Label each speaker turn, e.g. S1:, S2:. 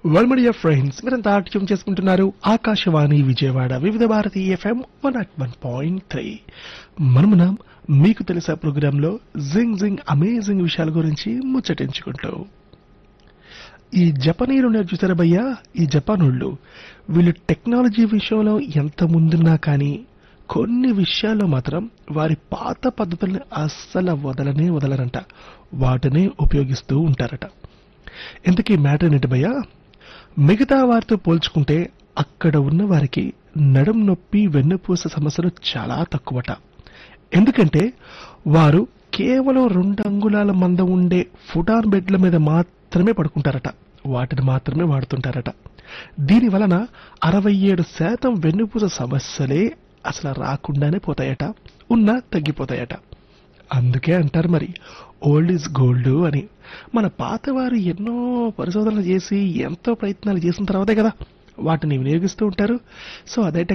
S1: వెల్మడియా friends మీరంతా atom చేసుకుంటున్నారు Akashvani Vijayawada Vividh Bharati FM one at one point three మనమునం మీకు తెలుసా ప్రోగ్రాంలో జింగ్ జింగ్ అమేజింగ్ విషయాల గురించి ముచ్చటించుకుంటూ ఈ జపనీయులు ఉన్నారు చూసారా భయ్యా ఈ జపానోళ్ళు వీళ్ళు టెక్నాలజీ విషయంలో ఎంత ముందున్నా కానీ కొన్ని విషయాల్లో మాత్రం వారి పాత పద్ధతుల్ని అస్సలు వదలనే వదలరంట వాటినే ఉపయోగిస్తూ ఉంటారట ఇంతకీ మ్యాటర్ ఏంటి భయ్యా మిగతా వారితో పోల్చుకుంటే అక్కడ ఉన్న వారికి నడుం నొప్పి వెన్నుపూస సమస్యలు చాలా తక్కువట ఎందుకంటే వారు కేవలం రెండు అంగుళాల మందం ఉండే ఫుటాన్ బెడ్ల మీద మాత్రమే పడుకుంటారట వాటిని మాత్రమే వాడుతుంటారట దీని వలన అరవై ఏడు శాతం వెన్నుపూస సమస్యలే అసలు రాకుండానే పోతాయట ఉన్నా తగ్గిపోతాయట అందుకే అంటారు మరి ఓల్డ్ ఈజ్ గోల్డ్ అని మన పాతవారు ఎన్నో పరిశోధనలు చేసి ఎంతో ప్రయత్నాలు చేసిన తర్వాతే కదా వాటిని వినియోగిస్తూ ఉంటారు సో అదే